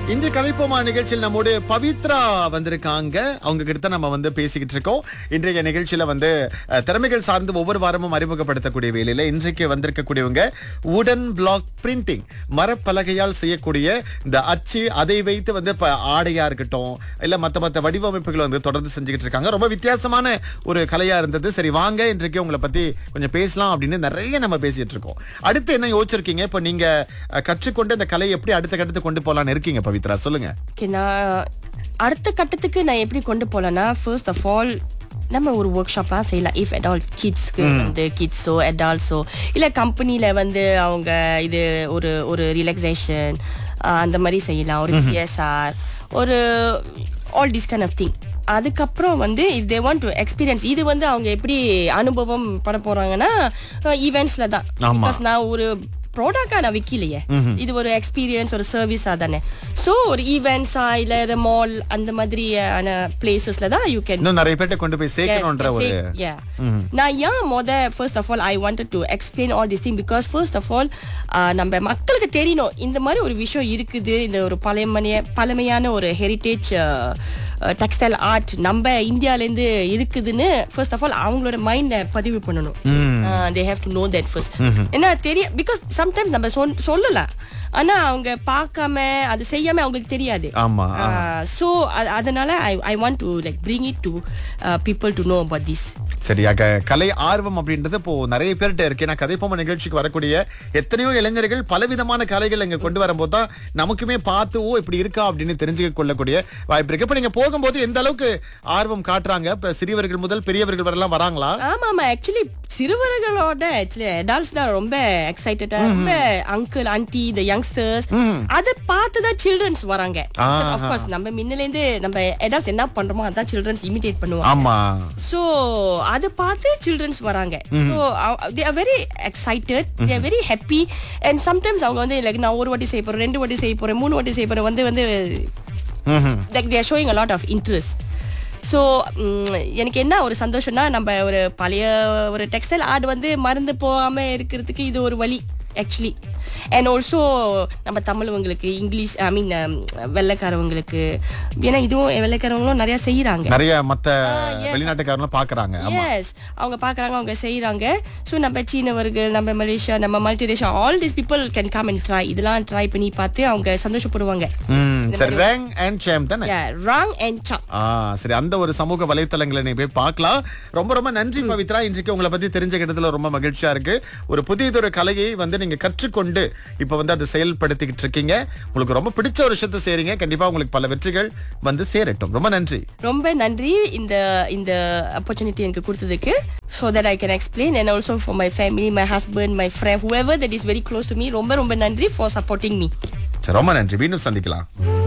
இன்று கதைப்போமா நிகழ்ச்சியில் நம்மோடு பவித்ரா வந்திருக்காங்க அவங்க கிட்ட தான் நம்ம வந்து பேசிக்கிட்டு இருக்கோம் இன்றைய நிகழ்ச்சியில வந்து அஹ், திறமைகள் சார்ந்து ஒவ்வொரு வாரமும் அறிமுகப்படுத்தக்கூடிய வேலையில இன்றைக்கு வந்திருக்கக்கூடியவங்க உடன் பிளாக் பிரிண்டிங் மரப்பலகையால் செய்யக்கூடிய இந்த அச்சு அதை வைத்து வந்து இப்ப ஆடையா இருக்கட்டும் இல்ல மத்த மத்த வடிவமைப்புகள் வந்து தொடர்ந்து செஞ்சுக்கிட்டு இருக்காங்க ரொம்ப வித்தியாசமான ஒரு கலையா இருந்தது சரி வாங்க இன்றைக்கு உங்களை பத்தி கொஞ்சம் பேசலாம் அப்படின்னு நிறைய நம்ம பேசிட்டு இருக்கோம் அடுத்து என்ன யோசிச்சிருக்கீங்க இப்ப நீங்க அஹ், கற்றுக்கொண்டு இந்த கலையை எப்படி அடுத்த கட்டத்துக்கு கொண்டு போலாம்னு இருக்கீங்க பவித்ரா சொல்லுங்க ஓகே நான் அடுத்த கட்டத்துக்கு நான் எப்படி கொண்டு போகலன்னா ஃபர்ஸ்ட் ஆஃப் ஆல் நம்ம ஒரு ஒர்க் ஷாப்பாக செய்யலாம் இஃப் அடால்ட் கிட்ஸ்க்கு வந்து கிட்ஸோ அடால்ட்ஸோ இல்லை கம்பெனியில் வந்து அவங்க இது ஒரு ஒரு ரிலாக்ஸேஷன் அந்த மாதிரி செய்யலாம் ஒரு சிஎஸ்ஆர் ஒரு all this kind of thing அதுக்கப்புறம் வந்து if they want to experience இது வந்து அவங்க எப்படி அனுபவம் பண்ண போறாங்கன்னா ஈவெண்ட்ஸ்ல தான் ஆமா. Because நான் ஒரு ப்ராடக்டா நான் விற்கலையே இது ஒரு எக்ஸ்பீரியன்ஸ் ஒரு சர்வீஸா தானே ஸோ ஒரு ஈவெண்ட்ஸா இல்ல மால் அந்த மாதிரியான பிளேசஸ்ல தான் யூ கேன் இன்னும் நிறைய பேர்ட்ட கொண்டு போய் சேர்க்கணும்ன்ற ஒரு நான் ஏன் மொத first of all I wanted to explain all this thing because first of all நம்ம மக்களுக்கு தெரியணும் இந்த மாதிரி ஒரு விஷயம் இருக்குது இந்த ஒரு பழமைய பழமையான ஒரு ஹெரிட்டேஜ் டெக்ஸ்டைல் ஆர்ட் நம்ம இந்தியாலேருந்து இருக்குதுன்னு ஃபர்ஸ்ட் ஆஃப் ஆல் அவங்களோட மைண்ட்ல பதிவு பண்ணணும் they have to know that first ஏன்னா தெரியும் பிகாஸ் சம்டைம்ஸ் நம்ம சொல் சொல்லலாம் ஆனா அவங்க பார்க்காம அது செய்யாம அவங்களுக்கு தெரியாது ஆமா ஆ. ஸோ அதனால I I want to like bring it to people to know about this சரியாக கலை ஆர்வம் அப்படின்றது இப்போ நிறைய பேர்கிட்ட இருக்கு ஏன்னா கதைப்போம நிகழ்ச்சிக்கு வரக்கூடிய எத்தனையோ இளைஞர்கள் பலவிதமான கலைகள் இங்க கொண்டு வரும்போது தான் நமக்குமே பார்த்து ஓ இப்படி இருக்கா அப்படின்னு தெரிஞ்சுக்க கொள்ளக்கூடிய வாய்ப்பு இருக்கு இப்ப நீங்க போகும்போது எந்த அளவுக்கு ஆர்வம் காட்டுறாங்க இப்ப சிறியவர்கள் முதல் பெரியவர்கள் வரலாம் வராங்களா ஆமா ஆமா ஆக்சுவலி சிறுவர்களோட ஆக்சுவலி அடால்ட்ஸ் தான் ரொம்ப எக்ஸைட்டடா ரொம்ப அங்கிள் ஆன்டி இந்த யங்ஸ்டர்ஸ் அதை பார்த்து தான் சில்ட்ரன்ஸ் வராங்க ஆஹா. அஃப்கோர்ஸ் நம்ம முன்னில இருந்து நம்ம அடால்ட்ஸ் என்ன பண்றோமோ அதான் சில்ட்ரன்ஸ் இமிடேட் பண்ணுவாங்க ஆமா ஸோ அதை பார்த்து சில்ட்ரன்ஸ் வராங்க so they are very excited they are very happy and sometimes அவங்க வந்து லைக் நான் ஒரு வாட்டி செய்ய போறேன் ரெண்டு வாட்டி செய்ய போறேன் மூணு வாட்டி செய்ய போறேன் வந்து வந்து ம்ஹும். Like they're showing a lot of interest so எனக்கு என்ன ஒரு சந்தோஷம்னா நம்ம ஒரு பழைய ஒரு டெக்ஸ்டைல் ஆர்ட் வந்து மறந்து போகாம இருக்கிறதுக்கு இது ஒரு வழி ஆக்சுவலி அண்ட் ஆல்சோ நம்ம தமிழவங்களுக்கு இங்கிலீஷ் ஐ மீன் வெள்ளைக்காரவங்களுக்கு ஏன்னா இதுவும் வெள்ளைக்காரவங்களும் நிறைய செய்யறாங்க நிறைய மத்த yes. வெளிநாட்டுக்காரங்க பாக்குறாங்க ஆமா எஸ் அவங்க பாக்குறாங்க அவங்க செய்யறாங்க ஸோ நம்ம சீனவர்கள் நம்ம மலேசியா நம்ம மல்டிநேஷியா all this people can come and try இதெல்லாம் ட்ரை பண்ணி பார்த்து அவங்க சந்தோஷப்படுவாங்க ம் சரி ரேங் அண்ட் சேம் தானே ராங் அண்ட் சாப் ஆ சரி அந்த ஒரு சமூக வலைத்தளங்களை நீ போய் பார்க்கலாம் ரொம்ப ரொம்ப நன்றி பவித்ரா இன்றைக்கு உங்களை பத்தி தெரிஞ்சுக்கிட்டதுல ரொம்ப மகிழ்ச்சியா இருக்கு ஒரு புதியதொரு கலையை வந்து நீங்க கற்றுக்கொண்டு இப்ப வந்து அதை செயல்படுத்திக்கிட்டு இருக்கீங்க உங்களுக்கு ரொம்ப பிடிச்ச ஒரு விஷயத்தை செய்றீங்க கண்டிப்பா உங்களுக்கு பல வெற்றிகள் வந்து சேரட்டும் ரொம்ப நன்றி ரொம்ப நன்றி இந்த இந்த opportunity எனக்கு கொடுத்ததுக்கு so that I can explain and also for my family my husband my friend whoever that is very close to me ரொம்ப ரொம்ப நன்றி for supporting me சரி ரொம்ப நன்றி மீண்டும் சந்திக்கலாம்